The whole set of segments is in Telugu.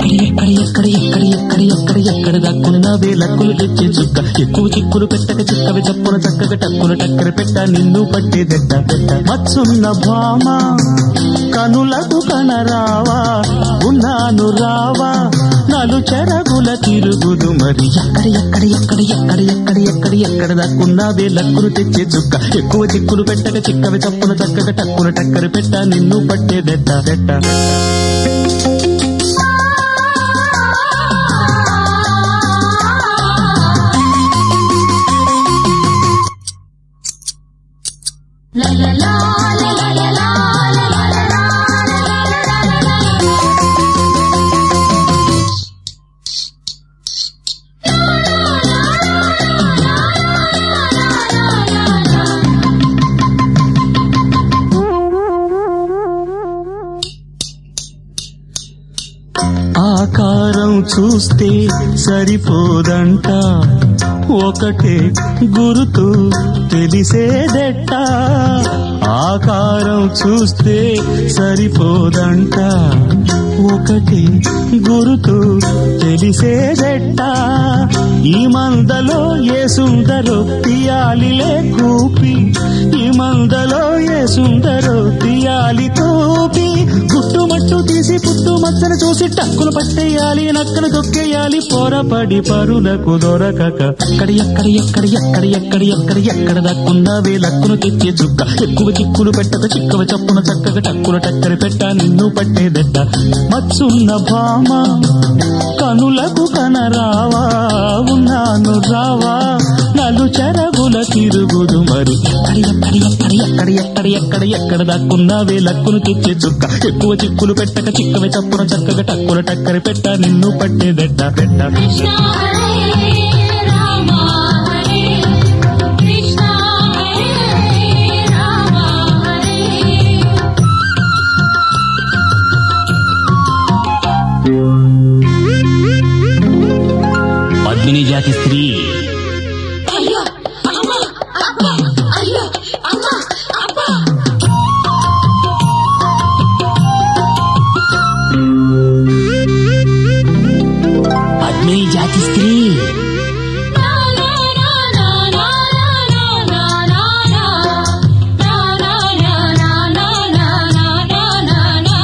ఎక్కడ ఎక్కడ ఎక్కడ ఎక్కడ ఎక్కడ ఎక్కడ దక్కున్నావే లక్కులు తెచ్చే చుక్క ఎక్కువ చిక్కులు పెట్టక చిక్కవి చప్పున చక్కగా టక్కున టక్కర పెట్ట నిన్ను పట్టే దెట్ట పెట్ట మచ్చున్న భామ కనులకు కనరావా ఉన్నాను రావా నలు చెరగుల తిరుగుదు మరి ఎక్కడ ఎక్కడ ఎక్కడ ఎక్కడ ఎక్కడ ఎక్కడ ఎక్కడ దక్కున్నావే లక్కులు తెచ్చే చుక్క ఎక్కువ చిక్కులు పెట్టక చిక్కవి చప్పున చక్కగా టక్కున టక్కర పెట్ట నిన్ను పట్టే దెట్ట దెట్ట La la la la la la la la la la la ఆకారం చూస్తే సరిపోదంట ఒకటే గురుతు తెలిసేదెట్ట ఆకారం చూస్తే సరిపోదంట ఒకటి గురుతు తెలిసేదెట్ట ఈ మందలో ఏ సుందరో తీయాలిలే కూపి ఈ మందలో ఏ సుందరో తీయాలి కూపి గుట్టుమట్టు తీసి పుట్టు మచ్చను చూసి టక్కులు పట్టేయాలి నక్కను తొక్కేయాలి పోరపడి పరులకు దొరకక అక్కడ ఎక్కడ ఎక్కడ ఎక్కడ ఎక్కడ ఎక్కడ ఎక్కడ దక్కున్నావే లక్కును తెచ్చే చుక్క ఎక్కువ చిక్కులు పెట్టక చిక్కవ చప్పున చక్కగా టక్కుల టక్కర పెట్ట నిన్ను పట్టేదెట్ట మచ్చున్న భామ కనులకు కనరావా ఉన్నాను రావా నలు చెరగుల తిరుగుదు మరి ఎక్కడ ఎక్కడ ఎక్కడ ఎక్కడ ఎక్కడ ఎక్కడ ఎక్కడ దాక్కున్నావే లక్కును తెచ్చే చుక్క ఎక్కువ చిక్కులు పెట్టక చిక్కవే చప్పున చక్కగా టక్కుల టక్కర పెట్ట నిన్ను పట్టేదెట్ట పెట్ట Krishna Hare Rama Hare Krishna Hare Rama Hare Padmini జాతి స్త్రీ అయ్యో అమ్మ అబ్బ అయ్యో అమ్మ అబ్బ పద్మిని జాతి స్త్రీ నా నా నా నా నా నా నా నా నా నా నా నా నా నా నా నా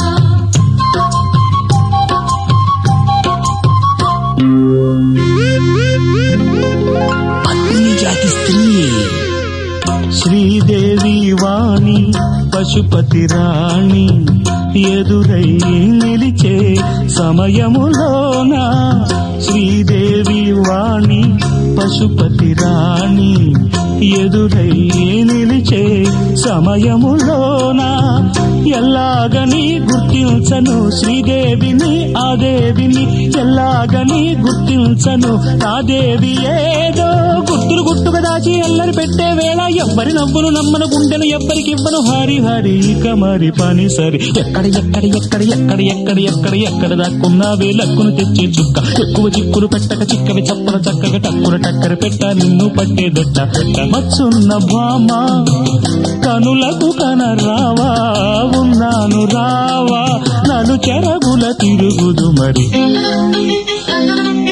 పద్మిని జాతి స్త్రీ శ్రీదేవి వాణి పశుపతి రాణి ఎదురై నిలిచే సమయములోన శ్రీదేవి వాణి పశుపతి రాణి ఎదురై నిలిచే సమయములోన ఎల్లాగని గుర్తించను శ్రీదేవిని ఆ దేవిని ఎల్లాగని గుర్తించను నా దేవి ఏదో గుర్తులు గుట్టుగా దాచి ఎల్లరి పెట్టే వేళ ఎవ్వరి నవ్వును నమ్మను గుండెను ఎవ్వరికి ఇవ్వను హరి హరి ఇక మరి పని సరి ఎక్కడ ఎక్కడ ఎక్కడ ఎక్కడ ఎక్కడ ఎక్కడ ఎక్కడ దాక్కున్నావే లక్కును తెచ్చే చుక్క ఎక్కువ చిక్కులు పెట్టక చిక్కవి చప్పన చక్కగా టక్కున టక్కర పెట్ట నిన్ను పట్టేదెట్ట పెట్ట మచ్చున్న భామ కనులకు కనరావా ఉన్నాను రావా నలు చెరగుల తిరుగుదు మరి నా